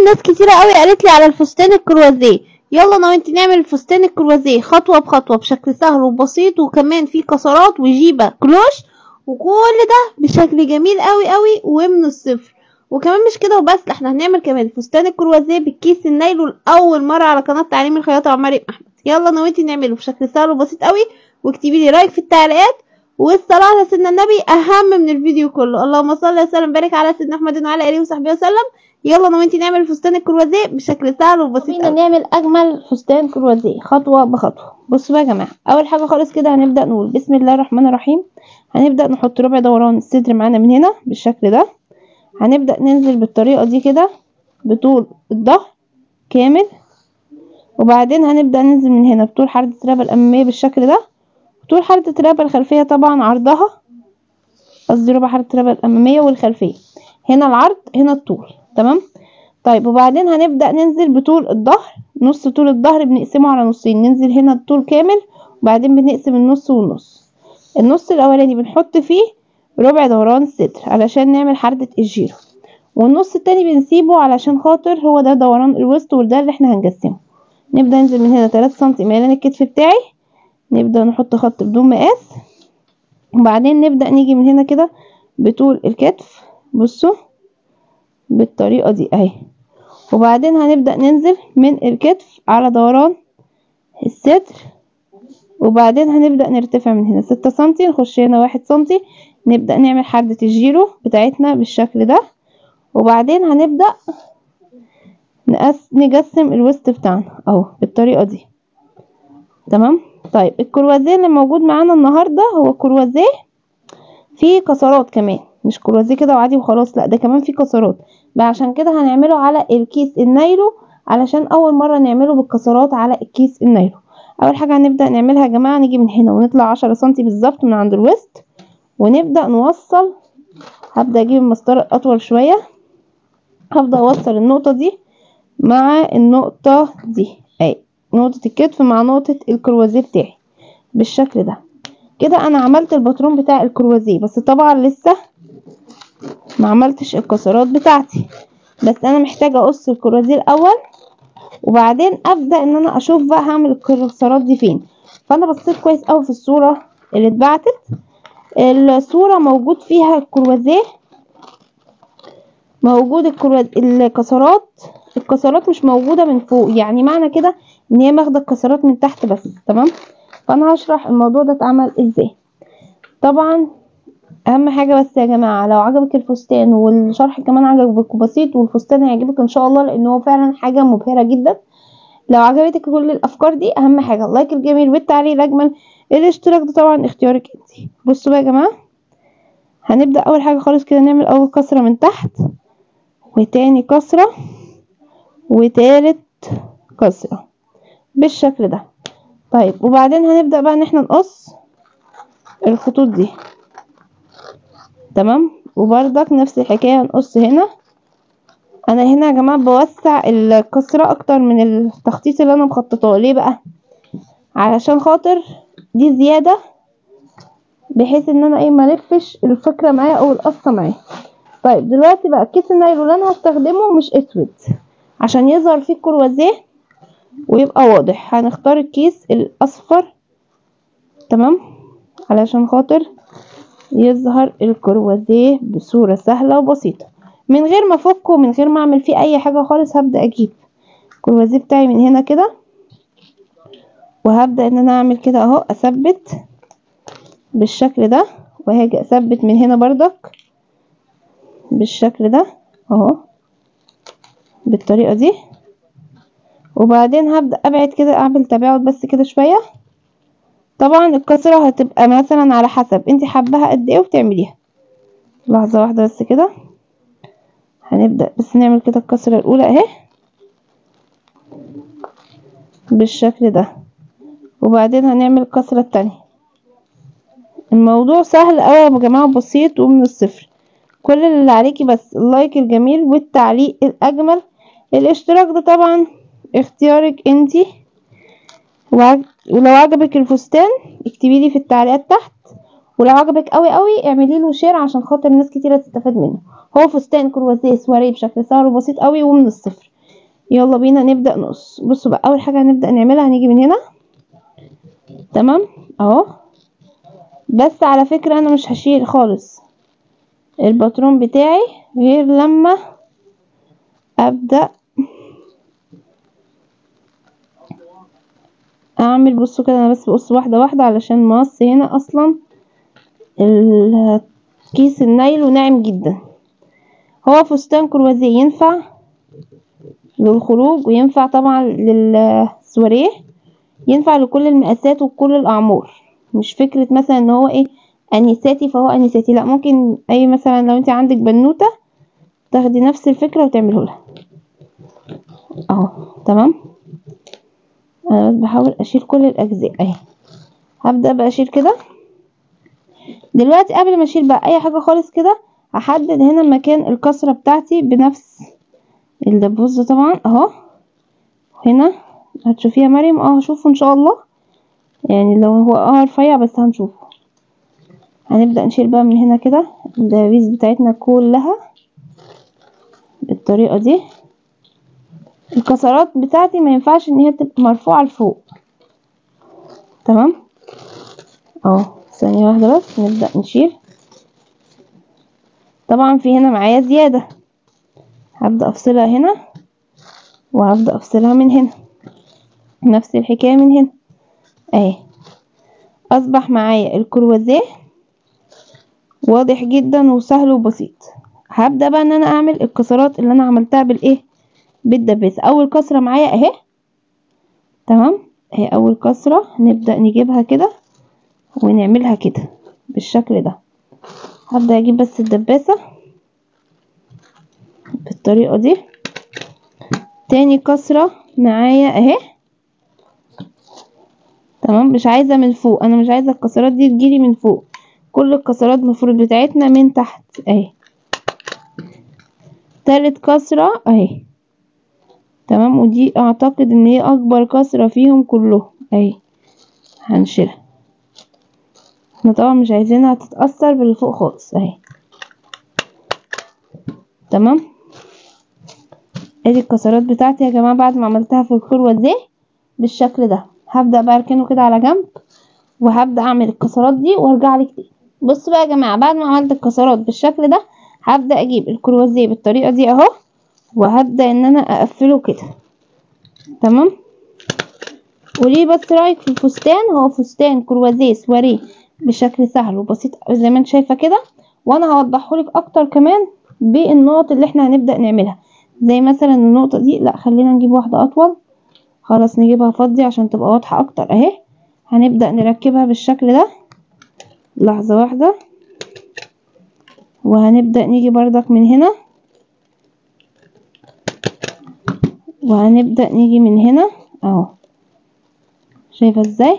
ناس كتيرة قوي قالت لي على الفستان الكروازيه يلا انا وانت نعمل الفستان الكروازيه خطوة بخطوة بشكل سهل وبسيط وكمان فيه كسرات وجيبة كلوش وكل ده بشكل جميل قوي قوي ومن الصفر وكمان مش كده وبس لا احنا هنعمل كمان فستان الكروازيه بالكيس النايلو لاول مره على قناه تعليم الخياطه مع مريم احمد يلا انا وانتي نعمله بشكل سهل وبسيط قوي واكتبي لي رايك في التعليقات والصلاه على سيدنا النبي اهم من الفيديو كله اللهم صل وسلم وبارك على سيدنا محمد وعلى اله وصحبه وسلم يلا انا وانتي نعمل فستان الكروازيه بشكل سهل وبسيط بينا قوي نعمل اجمل فستان كروازيه خطوه بخطوه بصوا بقى يا جماعه اول حاجه خالص كده هنبدا نقول بسم الله الرحمن الرحيم هنبدا نحط ربع دوران الصدر معانا من هنا بالشكل ده هنبدا ننزل بالطريقه دي كده بطول الظهر كامل وبعدين هنبدا ننزل من هنا بطول حردة الرقبه الاماميه بالشكل ده طول حردة الرقبه الخلفيه طبعا عرضها قصدي ربع حردة الرقبه الاماميه والخلفيه هنا العرض هنا الطول تمام طيب وبعدين هنبدأ ننزل بطول الظهر نص طول الظهر بنقسمه على نصين ننزل هنا الطول كامل وبعدين بنقسم النص والنص النص الاولاني بنحط فيه ربع دوران الصدر علشان نعمل حردة الجيرو والنص التاني بنسيبه علشان خاطر هو ده دوران الوسط وده اللي احنا هنجسمه نبدأ ننزل من هنا تلاتة سنتي ميلان الكتف بتاعي نبدأ نحط خط بدون مقاس وبعدين نبدأ نيجي من هنا كده بطول الكتف بصوا بالطريقة دي اهي وبعدين هنبدأ ننزل من الكتف على دوران الصدر وبعدين هنبدأ نرتفع من هنا ستة سنتي نخش هنا واحد سنتي نبدأ نعمل حردة الجيرو بتاعتنا بالشكل ده وبعدين هنبدأ نقس نجسم الوسط بتاعنا اهو بالطريقة دي تمام طيب الكروازيه اللي موجود معانا النهاردة هو كروازيه فيه كسرات كمان مش كروازيه كده وعادي وخلاص لا ده كمان فيه كسرات بقى عشان كده هنعمله على الكيس النايلو علشان اول مرة نعمله بالكسرات على الكيس النايلو اول حاجة هنبدأ نعملها يا جماعة نيجي من هنا ونطلع عشرة سنتي بالظبط من عند الوسط ونبدأ نوصل هبدأ اجيب المسطرة الاطول شوية هبدأ اوصل النقطة دي مع النقطة دي اهي نقطة الكتف مع نقطة الكروازيه بتاعي بالشكل ده كده انا عملت الباترون بتاع الكروازيه بس طبعا لسه ما عملتش الكسرات بتاعتي بس انا محتاجة اقص الكروازيه الاول وبعدين ابدا ان انا اشوف بقى هعمل الكسرات دي فين فانا بصيت كويس قوي في الصورة اللي اتبعتت الصورة موجود فيها الكروازيه موجود الكروز الكسرات الكسرات مش موجودة من فوق يعني معنى كده ان هي ماخدة الكسرات من تحت بس تمام فانا هشرح الموضوع ده اتعمل ازاي طبعا اهم حاجة بس يا جماعة لو عجبك الفستان والشرح كمان عجبك وبسيط والفستان هيعجبك ان شاء الله لان هو فعلا حاجة مبهرة جدا لو عجبتك كل الافكار دي اهم حاجة اللايك الجميل والتعليق الاجمل الاشتراك ده طبعا اختيارك انت بصوا بقى يا جماعة هنبدأ اول حاجة خالص كده نعمل اول كسرة من تحت وتاني كسرة وتالت كسرة بالشكل ده طيب وبعدين هنبدأ بقى ان احنا نقص الخطوط دي تمام وبرضك نفس الحكاية هنقص هنا انا هنا يا جماعة بوسع الكسرة اكتر من التخطيط اللي انا مخططاه ليه بقى علشان خاطر دي زيادة بحيث ان انا ايه ملفش الفكرة معايا او القصة معايا طيب دلوقتي بقى كيس النايلو اللي انا هستخدمه مش اسود عشان يظهر فيه الكروازيه ويبقى واضح هنختار الكيس الاصفر تمام علشان خاطر يظهر الكروازيه بصورة سهلة وبسيطة من غير ما افكه ومن غير ما اعمل فيه اي حاجة خالص هبدأ اجيب الكروازيه بتاعي من هنا كده وهبدأ ان انا اعمل كده اهو اثبت بالشكل ده وهاجي اثبت من هنا بردك بالشكل ده اهو بالطريقة دي وبعدين هبدأ ابعد كده اعمل تباعد بس كده شوية طبعا الكسرة هتبقى مثلا على حسب انت حباها قد ايه وتعمليها لحظة واحدة بس كده هنبدأ بس نعمل كده الكسرة الاولى اهي بالشكل ده وبعدين هنعمل الكسرة التانية الموضوع سهل اوي يا جماعة بسيط ومن الصفر كل اللي عليكي بس اللايك الجميل والتعليق الاجمل الاشتراك ده طبعا اختيارك انتي وعج... ولو عجبك الفستان اكتبي لي في التعليقات تحت ولو عجبك قوي قوي اعملي له شير عشان خاطر ناس كتيره تستفاد منه هو فستان كروازيه سواريه بشكل سهل وبسيط قوي ومن الصفر يلا بينا نبدأ نقص بصوا بقى اول حاجة هنبدأ نعملها هنيجي من هنا تمام اهو بس على فكرة انا مش هشيل خالص الباترون بتاعي غير لما ابدأ اعمل بصوا كده انا بس بقص واحدة واحدة علشان مقص هنا اصلا كيس النايلو ناعم جدا هو فستان كروازيه ينفع للخروج وينفع طبعا للسواريه ينفع لكل المقاسات وكل الاعمار مش فكرة مثلا ان هو ايه انيساتي فهو انيساتي لا ممكن اي مثلا لو انت عندك بنوتة تاخدي نفس الفكرة وتعمله لها اهو تمام انا بس بحاول اشيل كل الاجزاء اهي هبدأ بقى اشيل كده دلوقتي قبل ما اشيل بقى اي حاجة خالص كده هحدد هنا مكان الكسرة بتاعتي بنفس الدبوس ده طبعا اهو هنا هتشوفيها مريم اه هشوفه ان شاء الله يعني لو هو اه رفيع بس هنشوفه هنبدأ نشيل بقى من هنا كده الدبابيس بتاعتنا كلها بالطريقة دي الكسرات بتاعتي ما ينفعش ان هي تبقى مرفوعة لفوق تمام اهو ثانية واحدة بس نبدأ نشيل طبعا في هنا معايا زيادة هبدأ افصلها هنا وهبدأ افصلها من هنا نفس الحكاية من هنا اهي اصبح معايا الكروازيه واضح جدا وسهل وبسيط هبدأ بقى ان انا اعمل الكسرات اللي انا عملتها بالايه بالدباسة اول كسرة معايا اهي تمام اهي اول كسرة نبدأ نجيبها كده ونعملها كده بالشكل ده هبدأ اجيب بس الدباسة بالطريقة دي تاني كسرة معايا اهي تمام مش عايزة من فوق انا مش عايزة الكسرات دي تجيلي من فوق كل الكسرات المفروض بتاعتنا من تحت اهي تالت كسرة اهي تمام ودي اعتقد ان هي اكبر كسرة فيهم كلهم اهي هنشيلها احنا طبعا مش عايزينها تتأثر باللي فوق خالص اهي تمام ادي الكسرات بتاعتي يا جماعة بعد ما عملتها في الكروة دي بالشكل ده هبدأ بقى اركنه كده على جنب وهبدأ اعمل الكسرات دي وارجع لك تاني بصوا بقى يا جماعة بعد ما عملت الكسرات بالشكل ده هبدأ اجيب الكروازيه بالطريقة دي اهو وهبدأ ان انا اقفله كده تمام وليه بس رايك في الفستان هو فستان كروازيه سواريه بشكل سهل وبسيط زي ما انت شايفة كده وانا هوضحهولك اكتر كمان بالنقط اللي احنا هنبدأ نعملها زي مثلا النقطة دي لا خلينا نجيب واحدة اطول خلاص نجيبها فاضية عشان تبقى واضحة اكتر اهي هنبدأ نركبها بالشكل ده لحظة واحدة وهنبدأ نيجي بردك من هنا وهنبدأ نيجي من هنا اهو شايفة ازاي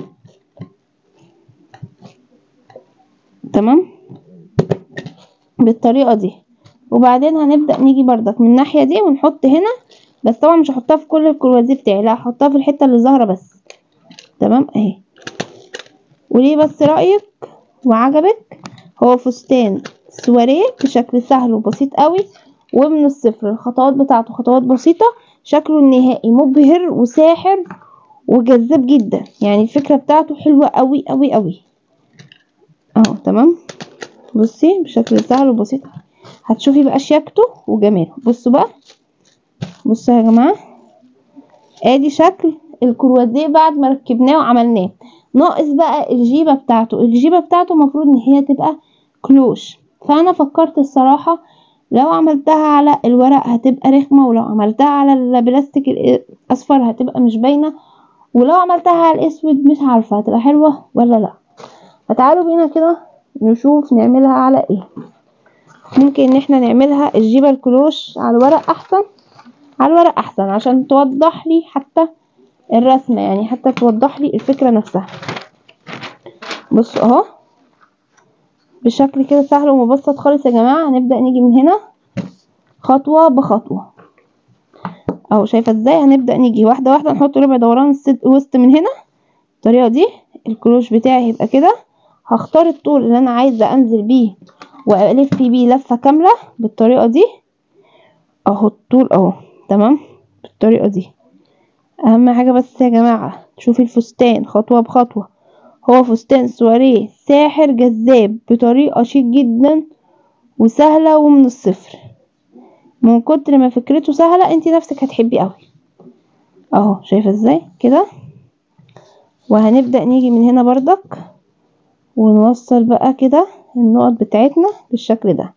تمام بالطريقة دي وبعدين هنبدأ نيجي بردك من الناحية دي ونحط هنا بس طبعا مش هحطها في كل الكروازيه بتاعي لا هحطها في الحتة اللي ظاهرة بس تمام اهي وليه بس رأيك وعجبك هو فستان سواريه بشكل سهل وبسيط قوي ومن الصفر الخطوات بتاعته خطوات بسيطة شكله النهائي مبهر وساحر وجذاب جدا يعني الفكرة بتاعته حلوة قوي قوي قوي اهو تمام بصي بشكل سهل وبسيط هتشوفي بقى شياكته وجماله بصوا بقى بصوا يا جماعة ادي شكل الكروازيه بعد ما ركبناه وعملناه ناقص بقى الجيبة بتاعته الجيبة بتاعته المفروض ان هي تبقى كلوش فانا فكرت الصراحة لو عملتها على الورق هتبقى رخمة ولو عملتها على البلاستيك الاصفر هتبقى مش باينة ولو عملتها على الاسود مش عارفة هتبقى حلوة ولا لا فتعالوا بينا كده نشوف نعملها على ايه ممكن ان احنا نعملها الجيبة الكلوش على الورق احسن على الورق احسن عشان توضح لي حتى الرسمة يعني حتى توضح لي الفكرة نفسها بصوا اهو بشكل كده سهل ومبسط خالص يا جماعة هنبدأ نيجي من هنا خطوة بخطوة اهو شايفة ازاي هنبدأ نيجي واحدة واحدة نحط ربع دوران وسط من هنا الطريقة دي الكروش بتاعي هيبقى كده هختار الطول اللي انا عايزة انزل بيه والف بيه لفة كاملة بالطريقة دي اهو الطول اهو تمام بالطريقة دي اهم حاجة بس يا جماعة تشوفي الفستان خطوة بخطوة هو فستان سواريه ساحر جذاب بطريقة شيك جدا وسهلة ومن الصفر من كتر ما فكرته سهلة انتي نفسك هتحبيه قوي اهو شايفة ازاي كده وهنبدأ نيجي من هنا بردك ونوصل بقى كده النقط بتاعتنا بالشكل ده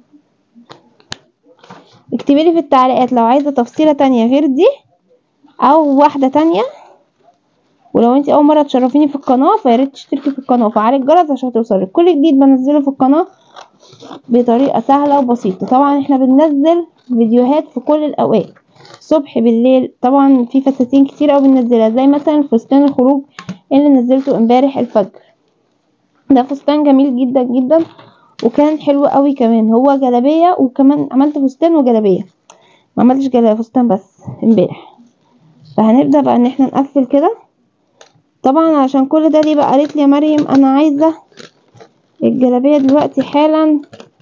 اكتبيلي في التعليقات لو عايزة تفصيلة تانية غير دي او واحدة تانية ولو انت اول مرة تشرفيني في القناة فياريت تشتركي في القناة وفعلي الجرس عشان توصلك كل جديد بنزله في القناة بطريقة سهلة وبسيطة طبعا احنا بننزل فيديوهات في كل الاوقات الصبح بالليل طبعا في فساتين كتير اوي بننزلها زي مثلا فستان الخروج اللي نزلته امبارح الفجر ده فستان جميل جدا جدا وكان حلو قوي كمان هو جلابية وكمان عملت فستان وجلابية ما عملتش جلابية فستان بس امبارح فهنبدأ بقى ان احنا نقفل كده طبعا عشان كل ده ليه بقى قالت لي يا مريم انا عايزة الجلابية دلوقتي حالا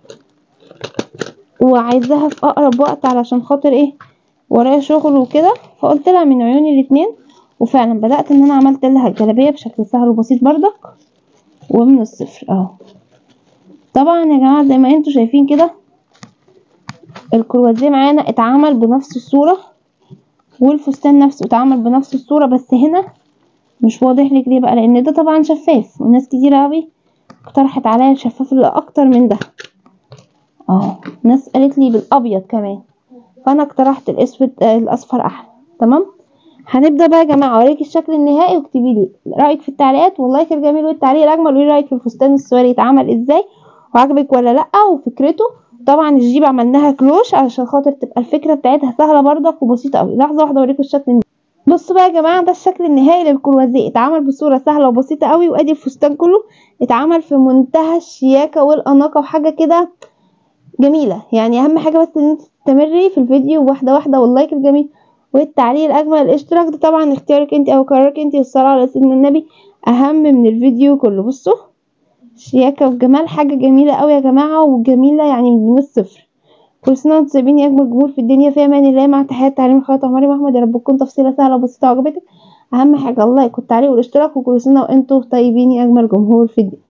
وعايزاها في اقرب وقت علشان خاطر ايه ورايا شغل وكده فقلت لها من عيوني الاتنين وفعلا بدأت ان انا عملت لها الجلابية بشكل سهل وبسيط بردك ومن الصفر اهو طبعا يا جماعة زي ما انتوا شايفين كده الكروازيه معانا اتعمل بنفس الصورة والفستان نفسه اتعمل بنفس الصورة بس هنا مش واضح لك ليه بقى لان ده طبعا شفاف وناس كتير اوي اقترحت عليا الشفاف اللي اكتر من ده اهو ناس قالت لي بالابيض كمان فانا اقترحت الاسود آه الاصفر احلى تمام هنبدا بقى يا جماعه اوريك الشكل النهائي واكتبي لي رايك في التعليقات واللايك الجميل والتعليق الاجمل وقولي رايك في الفستان السواري اتعمل ازاي وعجبك ولا لا وفكرته طبعا الجيب عملناها كلوش علشان خاطر تبقى الفكره بتاعتها سهله برضك وبسيطه قوي لحظه واحده اوريكم الشكل النهائي بصوا بقى يا جماعه ده الشكل النهائي للكروازيه اتعمل بصوره سهله وبسيطه قوي وادي الفستان كله اتعمل في منتهى الشياكه والاناقه وحاجه كده جميله يعني اهم حاجه بس ان انت تستمري في الفيديو واحده واحده واللايك الجميل والتعليق الاجمل الاشتراك ده طبعا اختيارك انت او قرارك انت والصلاه على سيدنا النبي اهم من الفيديو كله بصوا شياكه وجمال حاجه جميله قوي يا جماعه وجميله يعني من الصفر كل سنه وانتم طيبين يا اجمل جمهور في الدنيا في امان الله مع تحيات تعليم الخياطه مريم احمد يا رب تكون تفصيله سهله وبسيطه وعجبتك اهم حاجه اللايك والتعليق والاشتراك وكل سنه وانتم طيبين يا اجمل جمهور في الدنيا